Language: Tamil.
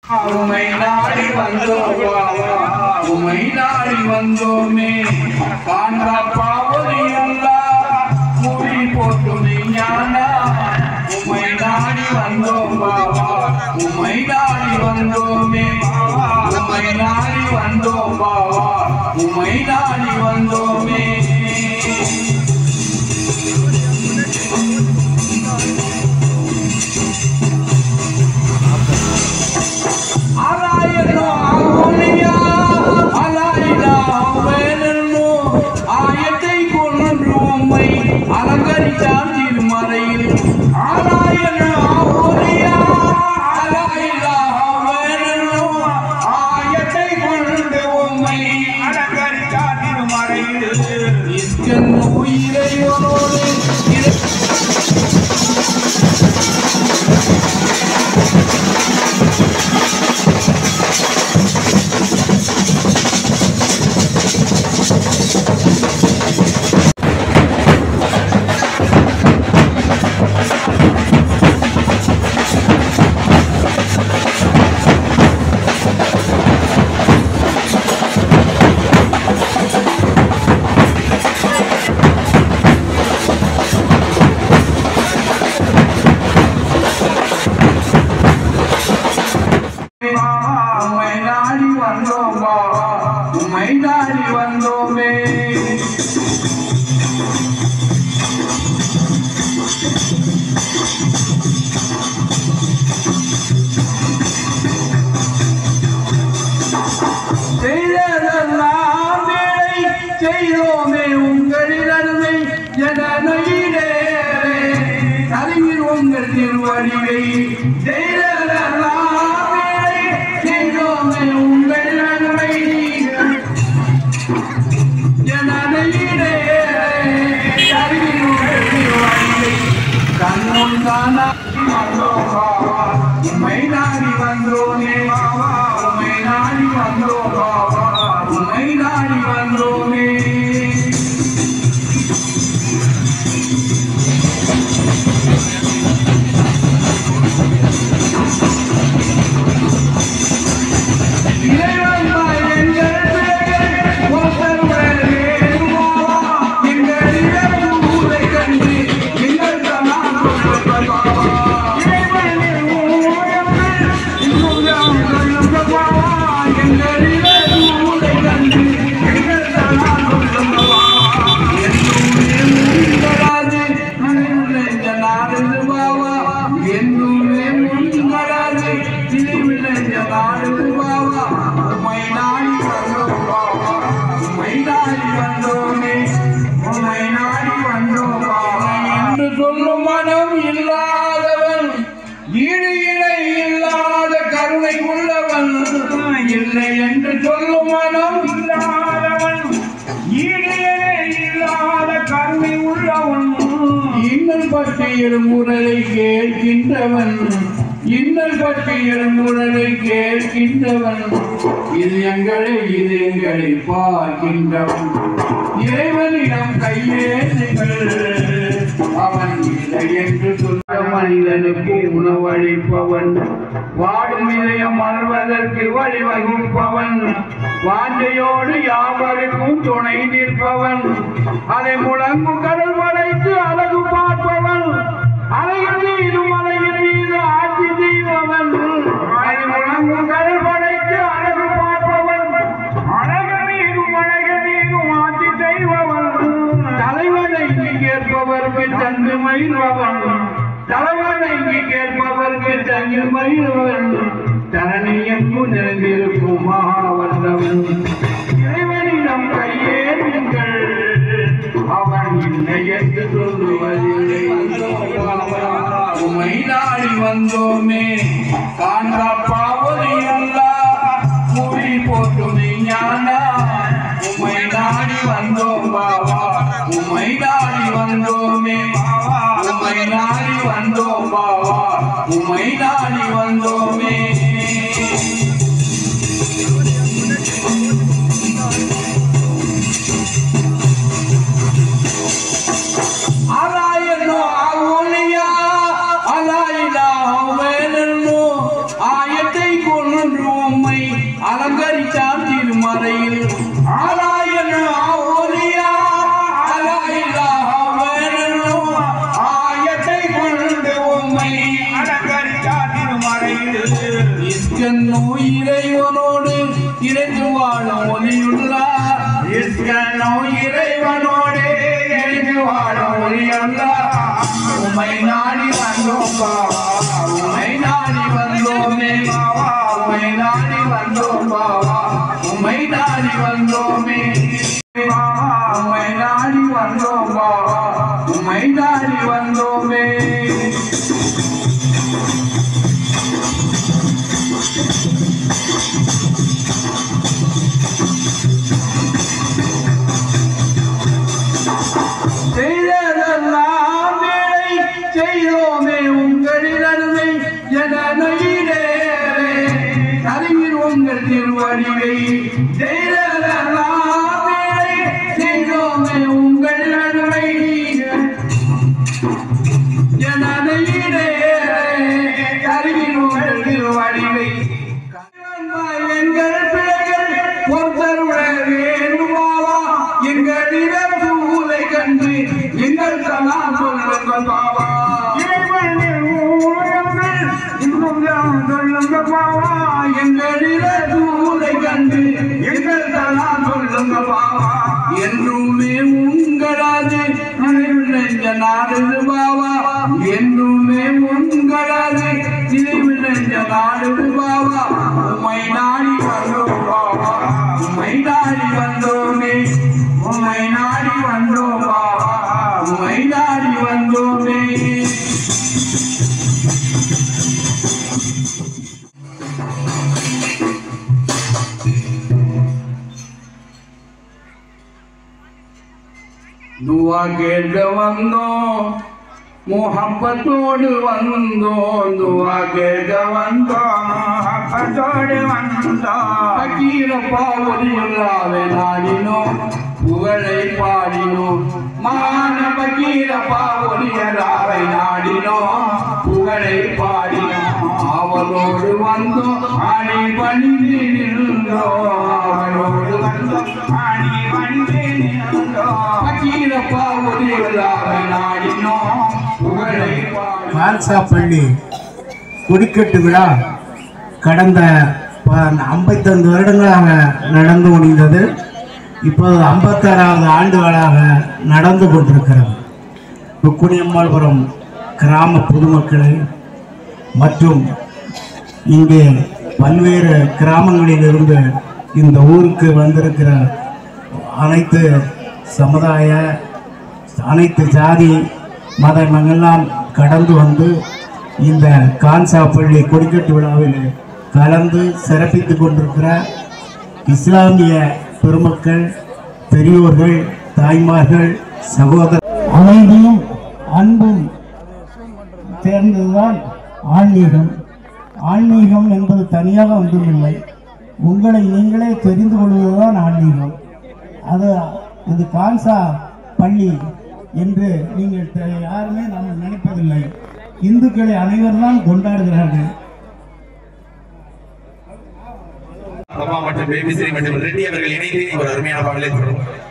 உமை நாடி வந்தோம் உமை நாடி வந்தோமே காண்பா பாவதி அல்லா மொழி போட்டு ஞானா உமை நாடி வந்தோம் பாவா உமை நாடி வந்தோமே உமை நாடி வந்தோம் பாவா உமை நாடி வந்தோமே அலாயனோ அவுலியா அலாயிலா வேலனோ ஆயத்தை கொன்று உம்மை அலங்கரித்தான் திருமறையில் அலாயனோ அவுலியா அலாயிலா வேலனோ ஆயத்தை கொன்று உம்மை அலங்கரித்தார் திருமறையில் இஸ்கன் உயிரையோடு இறை உம்மை நாடி வந்தோம் பாவா உம்மை நாடி வந்தோமே செய்ததெல்லாம் வேலை செய்தோமே உங்களின் அருமை ஜனநயிலே அறிவில் உங்கள் திருவடிவை செய்ததெல்லாம் வேலை செய்தோமே உங்கள் அருமை ஜனநயிலே அறிவில் உங்கள் திருவடிவை கண்முன் காணா வந்தோம் பாவா உம்மை நாடி வந்தோமே பாவா உம்மை நாடி வந்தோம் பாவா உம்மை நாடி வந்தோமே இறைவன் தாய் எங்கள் பிள்ளைகள் ஒருத்தருடன் வேண்டுமாவா? எங்கள் இறப்பு ஊரை கண்டு எங்கள் தனம் கொடுப்பதாவா? இறைவனின் ஊழங்கள் இன்னும் யாம் சொல்லுவதாவா? எங்கள் இறப்பு ஊரை கண்டு எங்கள் தனம் கொடுப்பதாவா? என்னுமே முன்வராது மனமுள்ள இந்த நாடு பாவா என்னுமே முன்வராது திணிவுள்ள இந்த நாடு பாவா உம்மை நாடி வந்தோம் பாவா உம்மை நாடி வந்தோமே உம்மை நாடி வந்தோம் பாவா என்று சொல்லும் மனம் இல்லாதவன் ஈடு இணை இல்லாத கருணை உள்ளவன் இல்லை என்று சொல்லும் மனம் இல்லாதவன் ஈடியனே இல்லாத கருணை உள்ளவன் இன்னல் பற்றி எழுமுறையை கேட்கின்றவன் இன்னல் பற்றி எழுமுறையை கேட்கின்றவன் இது எங்களை இது எங்களை பார்க்கின்றவன் இறைவனிடம் கையேற்றுங்கள் அவன் இல்லை என்று சொல்ல மனிதனுக்கு உணவளிப்பவன் வாடும் இதயம் மலர்வதற்கு வழிவகுப்பவன் வாஞ்சையோடு யாவருக்கும் துணை நிற்பவன் அதை முழங்கும் கடல் படைத்து அழகு பார்ப்பவன் அலையின் மீது மலையின் மீது ஆட்சி செய்பவன் அதை முழங்கும் கடல் படைத்து அழகு பார்ப்பவன் அழக மீதும் அழக மீதும் ஆட்சி செய்பவன் தலைவனை கேட்பவர்க்கு தந்து மகிழ்பவன் தலைவனை கேட்பவர்க்கு தந்து மகிழ்வன் தரணியங்கு நிறைந்திருக்கும் மகாவல்லவன் இறைவனிடம் கையேறுங்கள் அவன் இல்லை என்று சொல்லுவதில்லை உமை நாடி வந்தோமே காண்பா பாவதி அல்லா மொழி போட்டு ஞானா உமை நாடி வந்தோம் பாவா உமை நாடி வந்தோமே உமை நாடி வந்தோம் பாவா உமை நாடி வந்தோமே அலங்கரித்தான் திருமறையில் ஆலாயன ஓலியா அலாயிலாவனும் ஆயத்தை கொண்டு உம்மை அலங்கரித்தார் திருமறையில் இஸ்கன்னோ இறைவனோடு இணைந்து வாழும் ஒலியுள்ளார் இஸ்கனோ இறைவனோடு எழுந்து வாழ ஒளியல்லார் உம்மை நாடி வந்தோம் பாவா உம்மை நாடி வந்தோமே பாவா உம்மை நாடி வந்தோம் பாவா உம்மை நாடி வந்தோமே பாவா உம்மை நாடி வந்தோம் பாவா உம்மை நாடி வந்தோமே செய்ததெல்லாம் வேலை செய்தோமே உங்களின் அருமை ஜனநயிலே அறிவில் உங்கள் திருவடிவை செய்ததெல்லாம் வேலை செய்தோமே உங்கள் அருமை ஜனநயிலே அறிவில் உங்கள் திருவடிவை எங்கள் பிள்ளைகள் பொறுத்தருள வேண்டுமாவா எங்கள் நிறத்தூலை கண்டு எங்கள் சலாம் சொல்லுங்கள் பாவா இறைவனின் ஊழங்கள் இன்னும் தான் சொல்லுங்க பாவா எங்கள் நிறத்தூலை கண்டு எங்கள் சலாம் சொல்லுங்க பாவா என்றுமே உங்களாது நினைவு நெஞ்ச நாடுது பாவா என்றுமே உங்களாது நினைவு நெஞ்ச நாடுது பாவா உம்மை நாடி வந்தோம் பாவா உம்மை நாடி வந்தோமே உம்மை நாடி வந்தோம் பாவா உம்மை நாடி வந்தோமே துவா கேட்க வந்தோம் முகப்பத்தோடு வந்தோம் துவா கேட்க வந்தோம் அப்பத்தோடு வந்தோம் பக்கீரப்பா ஒலியுள்ளாவே நாடினோம் புகழை பாடினோம் மான பக்கீரப்பா ஒலியலாவை நாடினோம் புகழை பாடினோம் அவளோடு வந்தோம் அணி பணிந்து நின்றோம் அவளோடு வந்தோம் ஆணி வண்டி நின்றோம் பக்கீரப்பா ஒலியுள்ளாவை நாடினோம் புகழை பாடினோம் கால்சாப்பள்ளி கொடிக்கட்டு விழா கடந்த ஐம்பத்தைந்து வருடங்களாக நடந்து முடிந்தது இப்போது ஐம்பத்தாறாவது ஆண்டுகளாக நடந்து கொண்டிருக்கிறது குக்குனியம்மாள்புரம் கிராம பொதுமக்களை மற்றும் இங்கே பல்வேறு கிராமங்களிலிருந்து இந்த ஊருக்கு வந்திருக்கிற அனைத்து சமுதாய அனைத்து ஜாதி மதமெல்லாம் கடந்து வந்து இந்த கான்சாப்பள்ளி கொடிக்கட்டு விழாவில் கலந்து சிறப்பித்துக் கொண்டிருக்கிற இஸ்லாமிய பெருமக்கள் பெரியோர்கள் தாய்மார்கள் சகோதர அமைதியும் அன்பும் சேர்ந்ததுதான் ஆன்மீகம் ஆன்மீகம் என்பது தனியாக ஒன்றுமில்லை உங்களை நீங்களே தெரிந்து கொள்வதுதான் ஆன்மீகம் அது இது கான்சா பள்ளி என்று நீங்கள் த- யாருமே நாம் நினைப்பதில்லை இந்துக்களை அனைவரும் தான் கொண்டாடுகிறார்கள் பிரபா மற்றும் பேபிஸ்ரீ மற்றும் ரெட்டி அவர்கள் இணைந்து ஒரு அருமையான பாடலை தொடரும்